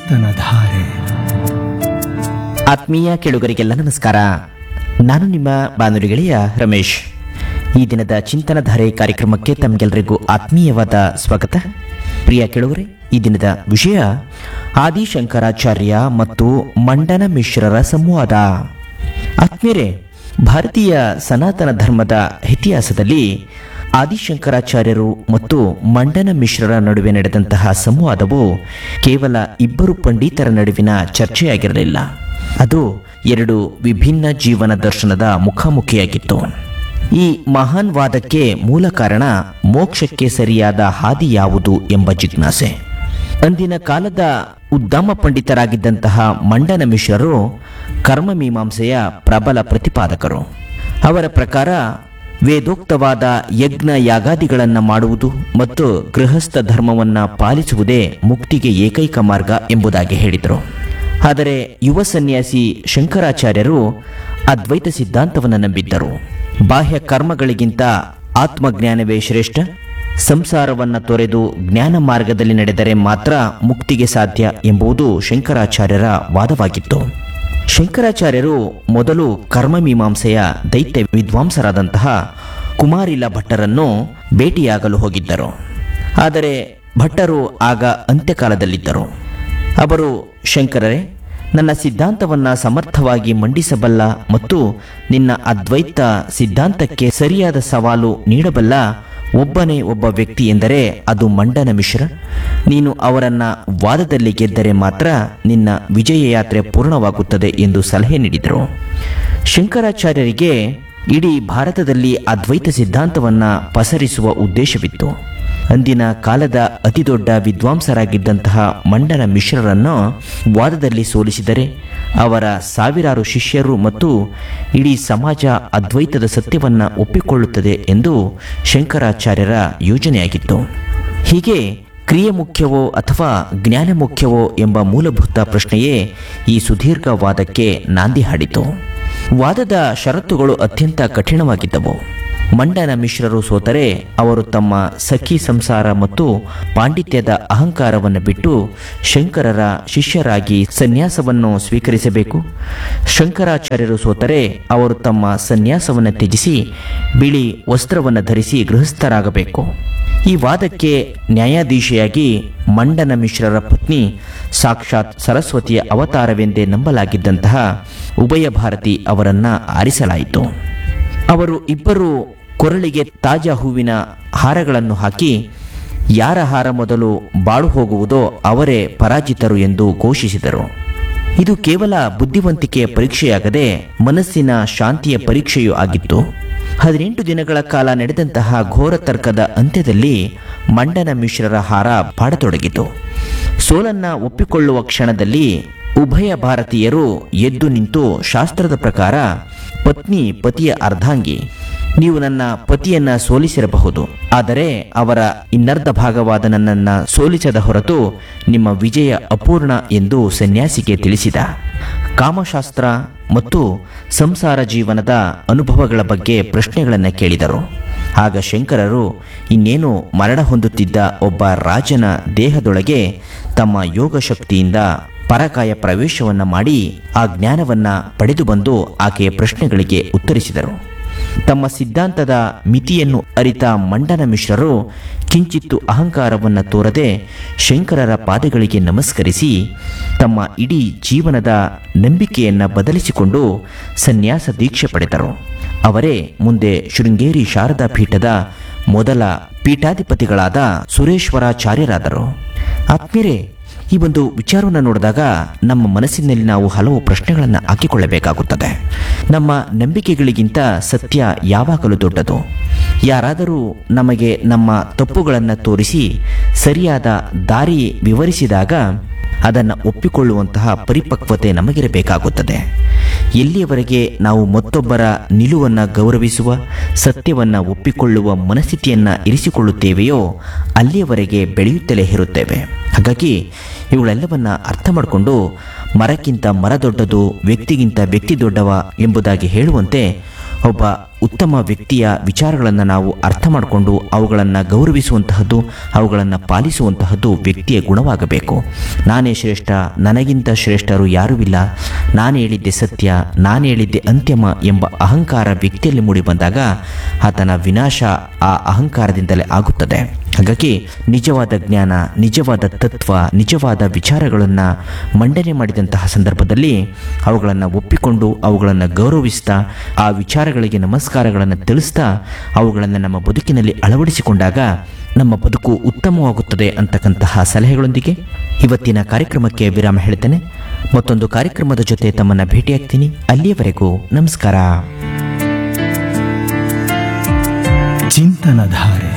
ಚಿಂತನಧಾರೆ ಆತ್ಮೀಯ ಕೇಳುಗರಿಗೆಲ್ಲ ನಮಸ್ಕಾರ ನಾನು ನಿಮ್ಮ ಬಾನುಲಿ ಗೆಳೆಯ ರಮೇಶ್ ಈ ದಿನದ ಚಿಂತನಧಾರೆ ಕಾರ್ಯಕ್ರಮಕ್ಕೆ ತಮಗೆಲ್ಲರಿಗೂ ಆತ್ಮೀಯವಾದ ಸ್ವಾಗತ ಪ್ರಿಯ ಕೇಳುಗರೆ ಈ ದಿನದ ವಿಷಯ ಆದಿಶಂಕರಾಚಾರ್ಯ ಮತ್ತು ಮಂಡನ ಮಿಶ್ರರ ಸಂವಾದ ಆತ್ಮೀಯರೇ ಭಾರತೀಯ ಸನಾತನ ಧರ್ಮದ ಇತಿಹಾಸದಲ್ಲಿ ಆದಿಶಂಕರಾಚಾರ್ಯರು ಮತ್ತು ಮಂಡನ ಮಿಶ್ರರ ನಡುವೆ ನಡೆದಂತಹ ಸಂವಾದವು ಕೇವಲ ಇಬ್ಬರು ಪಂಡಿತರ ನಡುವಿನ ಚರ್ಚೆಯಾಗಿರಲಿಲ್ಲ ಅದು ಎರಡು ವಿಭಿನ್ನ ಜೀವನ ದರ್ಶನದ ಮುಖಾಮುಖಿಯಾಗಿತ್ತು ಈ ಮಹಾನ್ ವಾದಕ್ಕೆ ಮೂಲ ಕಾರಣ ಮೋಕ್ಷಕ್ಕೆ ಸರಿಯಾದ ಹಾದಿ ಯಾವುದು ಎಂಬ ಜಿಜ್ಞಾಸೆ ಅಂದಿನ ಕಾಲದ ಉದ್ದಮ ಪಂಡಿತರಾಗಿದ್ದಂತಹ ಮಂಡನ ಮಿಶ್ರರು ಕರ್ಮಮೀಮಾಂಸೆಯ ಪ್ರಬಲ ಪ್ರತಿಪಾದಕರು ಅವರ ಪ್ರಕಾರ ವೇದೋಕ್ತವಾದ ಯಜ್ಞ ಯಾಗಾದಿಗಳನ್ನು ಮಾಡುವುದು ಮತ್ತು ಗೃಹಸ್ಥ ಧರ್ಮವನ್ನು ಪಾಲಿಸುವುದೇ ಮುಕ್ತಿಗೆ ಏಕೈಕ ಮಾರ್ಗ ಎಂಬುದಾಗಿ ಹೇಳಿದರು ಆದರೆ ಯುವ ಸನ್ಯಾಸಿ ಶಂಕರಾಚಾರ್ಯರು ಅದ್ವೈತ ಸಿದ್ಧಾಂತವನ್ನು ನಂಬಿದ್ದರು ಬಾಹ್ಯ ಕರ್ಮಗಳಿಗಿಂತ ಆತ್ಮಜ್ಞಾನವೇ ಶ್ರೇಷ್ಠ ಸಂಸಾರವನ್ನು ತೊರೆದು ಜ್ಞಾನ ಮಾರ್ಗದಲ್ಲಿ ನಡೆದರೆ ಮಾತ್ರ ಮುಕ್ತಿಗೆ ಸಾಧ್ಯ ಎಂಬುದು ಶಂಕರಾಚಾರ್ಯರ ವಾದವಾಗಿತ್ತು ಶಂಕರಾಚಾರ್ಯರು ಮೊದಲು ಕರ್ಮಮೀಮಾಂಸೆಯ ದೈತ್ಯ ವಿದ್ವಾಂಸರಾದಂತಹ ಕುಮಾರಿಲ ಭಟ್ಟರನ್ನು ಭೇಟಿಯಾಗಲು ಹೋಗಿದ್ದರು ಆದರೆ ಭಟ್ಟರು ಆಗ ಅಂತ್ಯಕಾಲದಲ್ಲಿದ್ದರು ಅವರು ಶಂಕರರೇ ನನ್ನ ಸಿದ್ಧಾಂತವನ್ನು ಸಮರ್ಥವಾಗಿ ಮಂಡಿಸಬಲ್ಲ ಮತ್ತು ನಿನ್ನ ಅದ್ವೈತ ಸಿದ್ಧಾಂತಕ್ಕೆ ಸರಿಯಾದ ಸವಾಲು ನೀಡಬಲ್ಲ ಒಬ್ಬನೇ ಒಬ್ಬ ವ್ಯಕ್ತಿ ಎಂದರೆ ಅದು ಮಂಡನ ಮಿಶ್ರ ನೀನು ಅವರನ್ನ ವಾದದಲ್ಲಿ ಗೆದ್ದರೆ ಮಾತ್ರ ನಿನ್ನ ವಿಜಯ ಯಾತ್ರೆ ಪೂರ್ಣವಾಗುತ್ತದೆ ಎಂದು ಸಲಹೆ ನೀಡಿದರು ಶಂಕರಾಚಾರ್ಯರಿಗೆ ಇಡೀ ಭಾರತದಲ್ಲಿ ಅದ್ವೈತ ಸಿದ್ಧಾಂತವನ್ನು ಪಸರಿಸುವ ಉದ್ದೇಶವಿತ್ತು ಅಂದಿನ ಕಾಲದ ಅತಿದೊಡ್ಡ ವಿದ್ವಾಂಸರಾಗಿದ್ದಂತಹ ಮಂಡನ ಮಿಶ್ರರನ್ನು ವಾದದಲ್ಲಿ ಸೋಲಿಸಿದರೆ ಅವರ ಸಾವಿರಾರು ಶಿಷ್ಯರು ಮತ್ತು ಇಡೀ ಸಮಾಜ ಅದ್ವೈತದ ಸತ್ಯವನ್ನು ಒಪ್ಪಿಕೊಳ್ಳುತ್ತದೆ ಎಂದು ಶಂಕರಾಚಾರ್ಯರ ಯೋಜನೆಯಾಗಿತ್ತು ಹೀಗೆ ಕ್ರಿಯೆ ಮುಖ್ಯವೋ ಅಥವಾ ಜ್ಞಾನ ಮುಖ್ಯವೋ ಎಂಬ ಮೂಲಭೂತ ಪ್ರಶ್ನೆಯೇ ಈ ಸುದೀರ್ಘ ವಾದಕ್ಕೆ ನಾಂದಿ ಹಾಡಿತು ವಾದದ ಷರತ್ತುಗಳು ಅತ್ಯಂತ ಕಠಿಣವಾಗಿದ್ದವು ಮಂಡನ ಮಿಶ್ರರು ಸೋತರೆ ಅವರು ತಮ್ಮ ಸಖಿ ಸಂಸಾರ ಮತ್ತು ಪಾಂಡಿತ್ಯದ ಅಹಂಕಾರವನ್ನು ಬಿಟ್ಟು ಶಂಕರರ ಶಿಷ್ಯರಾಗಿ ಸನ್ಯಾಸವನ್ನು ಸ್ವೀಕರಿಸಬೇಕು ಶಂಕರಾಚಾರ್ಯರು ಸೋತರೆ ಅವರು ತಮ್ಮ ಸನ್ಯಾಸವನ್ನು ತ್ಯಜಿಸಿ ಬಿಳಿ ವಸ್ತ್ರವನ್ನು ಧರಿಸಿ ಗೃಹಸ್ಥರಾಗಬೇಕು ಈ ವಾದಕ್ಕೆ ನ್ಯಾಯಾಧೀಶೆಯಾಗಿ ಮಂಡನ ಮಿಶ್ರರ ಪತ್ನಿ ಸಾಕ್ಷಾತ್ ಸರಸ್ವತಿಯ ಅವತಾರವೆಂದೇ ನಂಬಲಾಗಿದ್ದಂತಹ ಉಭಯ ಭಾರತಿ ಅವರನ್ನ ಆರಿಸಲಾಯಿತು ಅವರು ಇಬ್ಬರು ಕೊರಳಿಗೆ ತಾಜಾ ಹೂವಿನ ಹಾರಗಳನ್ನು ಹಾಕಿ ಯಾರ ಹಾರ ಮೊದಲು ಬಾಳು ಹೋಗುವುದೋ ಅವರೇ ಪರಾಜಿತರು ಎಂದು ಘೋಷಿಸಿದರು ಇದು ಕೇವಲ ಬುದ್ಧಿವಂತಿಕೆಯ ಪರೀಕ್ಷೆಯಾಗದೆ ಮನಸ್ಸಿನ ಶಾಂತಿಯ ಪರೀಕ್ಷೆಯೂ ಆಗಿತ್ತು ಹದಿನೆಂಟು ದಿನಗಳ ಕಾಲ ನಡೆದಂತಹ ಘೋರ ತರ್ಕದ ಅಂತ್ಯದಲ್ಲಿ ಮಂಡನ ಮಿಶ್ರರ ಹಾರ ಬಾಡತೊಡಗಿತು ಸೋಲನ್ನ ಒಪ್ಪಿಕೊಳ್ಳುವ ಕ್ಷಣದಲ್ಲಿ ಉಭಯ ಭಾರತೀಯರು ಎದ್ದು ನಿಂತು ಶಾಸ್ತ್ರದ ಪ್ರಕಾರ ಪತ್ನಿ ಪತಿಯ ಅರ್ಧಾಂಗಿ ನೀವು ನನ್ನ ಪತಿಯನ್ನ ಸೋಲಿಸಿರಬಹುದು ಆದರೆ ಅವರ ಇನ್ನರ್ಧ ಭಾಗವಾದ ನನ್ನನ್ನು ಸೋಲಿಸದ ಹೊರತು ನಿಮ್ಮ ವಿಜಯ ಅಪೂರ್ಣ ಎಂದು ಸನ್ಯಾಸಿಗೆ ತಿಳಿಸಿದ ಕಾಮಶಾಸ್ತ್ರ ಮತ್ತು ಸಂಸಾರ ಜೀವನದ ಅನುಭವಗಳ ಬಗ್ಗೆ ಪ್ರಶ್ನೆಗಳನ್ನು ಕೇಳಿದರು ಆಗ ಶಂಕರರು ಇನ್ನೇನು ಮರಣ ಹೊಂದುತ್ತಿದ್ದ ಒಬ್ಬ ರಾಜನ ದೇಹದೊಳಗೆ ತಮ್ಮ ಯೋಗ ಶಕ್ತಿಯಿಂದ ಪರಕಾಯ ಪ್ರವೇಶವನ್ನು ಮಾಡಿ ಆ ಜ್ಞಾನವನ್ನು ಪಡೆದು ಬಂದು ಆಕೆಯ ಪ್ರಶ್ನೆಗಳಿಗೆ ಉತ್ತರಿಸಿದರು ತಮ್ಮ ಸಿದ್ಧಾಂತದ ಮಿತಿಯನ್ನು ಅರಿತ ಮಂಡನ ಮಿಶ್ರರು ಕಿಂಚಿತ್ತು ಅಹಂಕಾರವನ್ನು ತೋರದೆ ಶಂಕರರ ಪಾದಗಳಿಗೆ ನಮಸ್ಕರಿಸಿ ತಮ್ಮ ಇಡೀ ಜೀವನದ ನಂಬಿಕೆಯನ್ನು ಬದಲಿಸಿಕೊಂಡು ಸನ್ಯಾಸ ದೀಕ್ಷೆ ಪಡೆದರು ಅವರೇ ಮುಂದೆ ಶೃಂಗೇರಿ ಶಾರದಾ ಪೀಠದ ಮೊದಲ ಪೀಠಾಧಿಪತಿಗಳಾದ ಸುರೇಶ್ವರಾಚಾರ್ಯರಾದರು ಆತ್ಮೀಯರೇ ಈ ಒಂದು ವಿಚಾರವನ್ನು ನೋಡಿದಾಗ ನಮ್ಮ ಮನಸ್ಸಿನಲ್ಲಿ ನಾವು ಹಲವು ಪ್ರಶ್ನೆಗಳನ್ನು ಹಾಕಿಕೊಳ್ಳಬೇಕಾಗುತ್ತದೆ ನಮ್ಮ ನಂಬಿಕೆಗಳಿಗಿಂತ ಸತ್ಯ ಯಾವಾಗಲೂ ದೊಡ್ಡದು ಯಾರಾದರೂ ನಮಗೆ ನಮ್ಮ ತಪ್ಪುಗಳನ್ನು ತೋರಿಸಿ ಸರಿಯಾದ ದಾರಿ ವಿವರಿಸಿದಾಗ ಅದನ್ನು ಒಪ್ಪಿಕೊಳ್ಳುವಂತಹ ಪರಿಪಕ್ವತೆ ನಮಗಿರಬೇಕಾಗುತ್ತದೆ ಎಲ್ಲಿಯವರೆಗೆ ನಾವು ಮತ್ತೊಬ್ಬರ ನಿಲುವನ್ನು ಗೌರವಿಸುವ ಸತ್ಯವನ್ನು ಒಪ್ಪಿಕೊಳ್ಳುವ ಮನಸ್ಥಿತಿಯನ್ನು ಇರಿಸಿಕೊಳ್ಳುತ್ತೇವೆಯೋ ಅಲ್ಲಿಯವರೆಗೆ ಬೆಳೆಯುತ್ತಲೇ ಇರುತ್ತೇವೆ ಹಾಗಾಗಿ ಇವುಗಳೆಲ್ಲವನ್ನ ಅರ್ಥ ಮಾಡಿಕೊಂಡು ಮರಕ್ಕಿಂತ ಮರ ದೊಡ್ಡದು ವ್ಯಕ್ತಿಗಿಂತ ವ್ಯಕ್ತಿ ದೊಡ್ಡವ ಎಂಬುದಾಗಿ ಹೇಳುವಂತೆ ಒಬ್ಬ ಉತ್ತಮ ವ್ಯಕ್ತಿಯ ವಿಚಾರಗಳನ್ನು ನಾವು ಅರ್ಥ ಮಾಡಿಕೊಂಡು ಅವುಗಳನ್ನು ಗೌರವಿಸುವಂತಹದ್ದು ಅವುಗಳನ್ನು ಪಾಲಿಸುವಂತಹದ್ದು ವ್ಯಕ್ತಿಯ ಗುಣವಾಗಬೇಕು ನಾನೇ ಶ್ರೇಷ್ಠ ನನಗಿಂತ ಶ್ರೇಷ್ಠರು ಯಾರೂ ಇಲ್ಲ ನಾನು ಹೇಳಿದ್ದೆ ಸತ್ಯ ನಾನು ಹೇಳಿದ್ದೆ ಅಂತ್ಯಮ ಎಂಬ ಅಹಂಕಾರ ವ್ಯಕ್ತಿಯಲ್ಲಿ ಮೂಡಿ ಬಂದಾಗ ಆತನ ವಿನಾಶ ಆ ಅಹಂಕಾರದಿಂದಲೇ ಆಗುತ್ತದೆ ಹಾಗಾಗಿ ನಿಜವಾದ ಜ್ಞಾನ ನಿಜವಾದ ತತ್ವ ನಿಜವಾದ ವಿಚಾರಗಳನ್ನು ಮಂಡನೆ ಮಾಡಿದಂತಹ ಸಂದರ್ಭದಲ್ಲಿ ಅವುಗಳನ್ನು ಒಪ್ಪಿಕೊಂಡು ಅವುಗಳನ್ನು ಗೌರವಿಸ್ತಾ ಆ ವಿಚಾರಗಳಿಗೆ ನಮಸ್ಕಾರಗಳನ್ನು ತಿಳಿಸ್ತಾ ಅವುಗಳನ್ನು ನಮ್ಮ ಬದುಕಿನಲ್ಲಿ ಅಳವಡಿಸಿಕೊಂಡಾಗ ನಮ್ಮ ಬದುಕು ಉತ್ತಮವಾಗುತ್ತದೆ ಅಂತಕ್ಕಂತಹ ಸಲಹೆಗಳೊಂದಿಗೆ ಇವತ್ತಿನ ಕಾರ್ಯಕ್ರಮಕ್ಕೆ ವಿರಾಮ ಹೇಳ್ತೇನೆ ಮತ್ತೊಂದು ಕಾರ್ಯಕ್ರಮದ ಜೊತೆ ತಮ್ಮನ್ನು ಭೇಟಿಯಾಗ್ತೀನಿ ಅಲ್ಲಿಯವರೆಗೂ ನಮಸ್ಕಾರ ಚಿಂತನಧಾರೆ